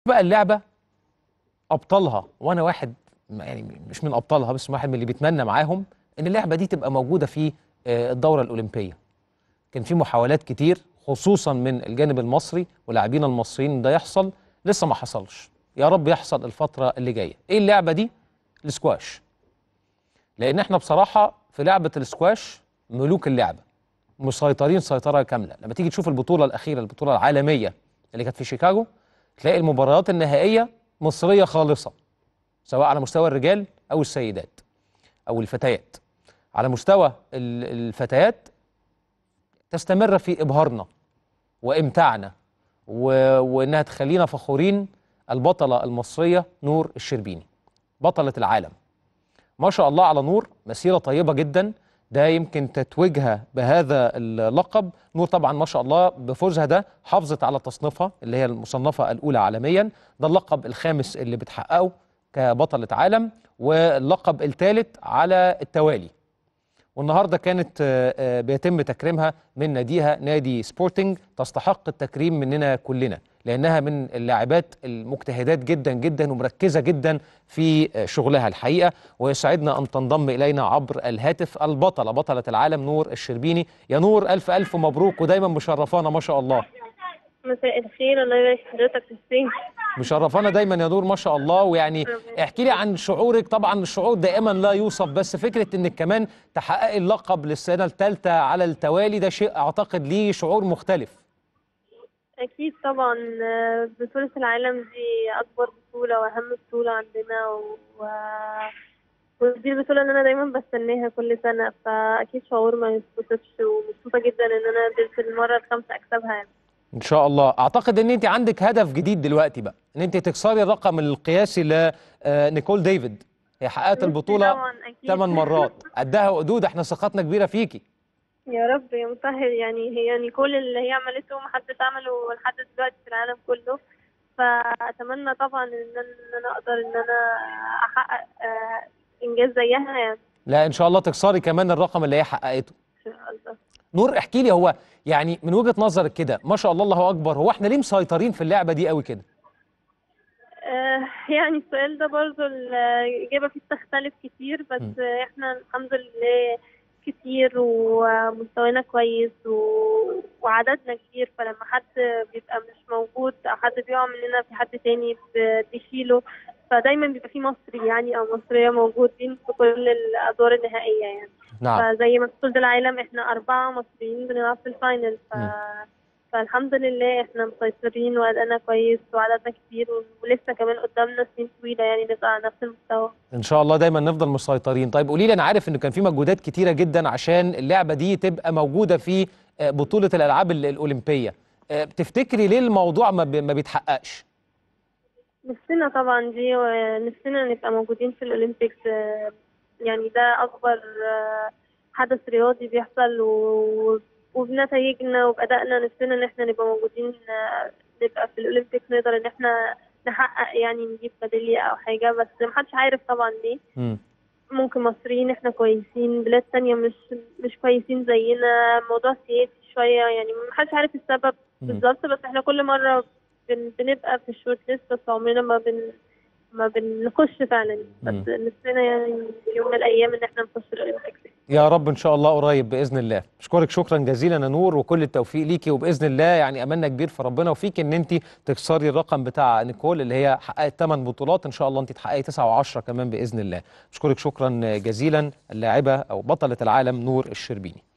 بقى اللعبه ابطالها وانا واحد يعني مش من ابطالها بس واحد من اللي بيتمنى معاهم ان اللعبه دي تبقى موجوده في آه، الدوره الاولمبيه كان في محاولات كتير خصوصا من الجانب المصري ولاعبين المصريين إن ده يحصل لسه ما حصلش يا رب يحصل الفتره اللي جايه ايه اللعبه دي السكواش لان احنا بصراحه في لعبه السكواش ملوك اللعبه مسيطرين سيطره كامله لما تيجي تشوف البطوله الاخيره البطوله العالميه اللي كانت في شيكاغو تلاقي المباريات النهائيه مصريه خالصه سواء على مستوى الرجال او السيدات او الفتيات على مستوى ال- الفتيات تستمر في ابهارنا وامتاعنا و... وانها تخلينا فخورين البطله المصريه نور الشربيني بطله العالم ما شاء الله على نور مسيره طيبه جدا ده يمكن تتويجها بهذا اللقب نور طبعا ما شاء الله بفوزها ده حافظت على تصنيفها اللي هي المصنفه الاولى عالميا ده اللقب الخامس اللي بتحققه كبطله عالم واللقب الثالث على التوالي والنهارده كانت آه، آه، بيتم تكريمها من ناديها نادي سبورتنج تستحق التكريم مننا كلنا لانها من اللاعبات المجتهدات جدا جدا ومركزه جدا في آه، شغلها الحقيقه ويسعدنا ان تنضم الينا عبر الهاتف البطله بطله العالم نور الشربيني يا نور الف الف مبروك ودايما مشرفانا ما شاء الله مساء الخير الله يبارك في حضرتك في الصين مشرفانا دايما يا نور ما شاء الله ويعني احكي لي عن شعورك طبعا الشعور دائما لا يوصف بس فكره انك كمان تحققي اللقب للسنه الثالثه على التوالي ده شيء اعتقد ليه شعور مختلف أكيد طبعا آه، بطولة العالم دي أكبر بطولة وأهم بطولة عندنا و... ودي البطولة اللي أنا دايما بستناها كل سنة فأكيد شعور ما يتوصفش ومبسوطة جدا إن أنا قدرت المرة الخامسة أكسبها يعني. ان شاء الله اعتقد ان انت عندك هدف جديد دلوقتي بقى ان انت تكسري الرقم القياسي لنيكول ديفيد هي حققت البطوله طبعا أكيد ثمان مرات قدها وقدود احنا ثقتنا كبيره فيكي يا رب يا مسهل يعني هي يعني كل اللي هي عملته محدش عمله لحد دلوقتي في العالم كله فأتمنى طبعا إن أنا إن أنا أقدر إن أنا أحقق آه، إنجاز زيها يعني لا ان شاء الله تكسري كمان الرقم اللي هي حققته إن شاء الله نور احكي لي هو يعني من وجهه نظرك كده ما شاء الله الله اكبر هو احنا ليه مسيطرين في اللعبه دي قوي كده آه، يعني السؤال ده برضو الإجابة فيه بتختلف كتير بس م. آه، احنا الحمد لله كتير ومستوانا كويس و... وعددنا كتير فلما حد بيبقى مش موجود أو حد بيقع مننا في حد تاني ب- بيشيله فدايما بيبقى في مصري يعني أو مصرية موجودين في كل الأدوار النهائية يعني نعم فزي ما في بطولة العالم احنا أربعة مصريين بنلعب في الفاينل ف... مم. فالحمد لله احنا مسيطرين وأدائنا كويس وعددنا كتير ولسه كمان قدامنا سنين طويلة يعني نبقى على نفس المستوى ان شاء الله دايما نفضل مسيطرين طيب قولي لي انا عارف انه كان في مجهودات كتيره جدا عشان اللعبه دي تبقى موجوده في آه، بطوله الالعاب ال- الاولمبيه آه، تفتكري ليه الموضوع ما بي- ما بيتحققش نفسنا طبعا دي ونفسنا نبقى موجودين في الأولمبيكس آه، يعني ده أكبر آه، حدث رياضي بيحصل و... وبنتائجنا وبأدائنا نفسنا إن احنا نبقى موجودين آه، نبقى في الأولمبيكس نقدر إن احنا نحقق يعني نجيب ميدالية أو حاجة بس محدش عارف طبعا ليه مم. ممكن مصريين احنا كويسين بلاد تانية مش مش كويسين زينا موضوع سياسي شوية يعني محدش عارف السبب مم. بالظبط بس احنا كل مرة بن بنبقى في الشورت ليست بس عمرنا ما بن ما بنخش فعلا بس مم. نفسنا يعني في يوم من الأيام إن احنا نخش الأولمبيكس يا رب ان شاء الله قريب باذن الله اشكرك شكرا جزيلا يا نور وكل التوفيق ليكي وباذن الله يعني املنا كبير في ربنا وفيك ان انت تكسري الرقم بتاع نيكول اللي هي حققت 8 بطولات ان شاء الله انت تحققي 9 و10 كمان باذن الله اشكرك شكرا جزيلا اللاعبه او بطله العالم نور الشربيني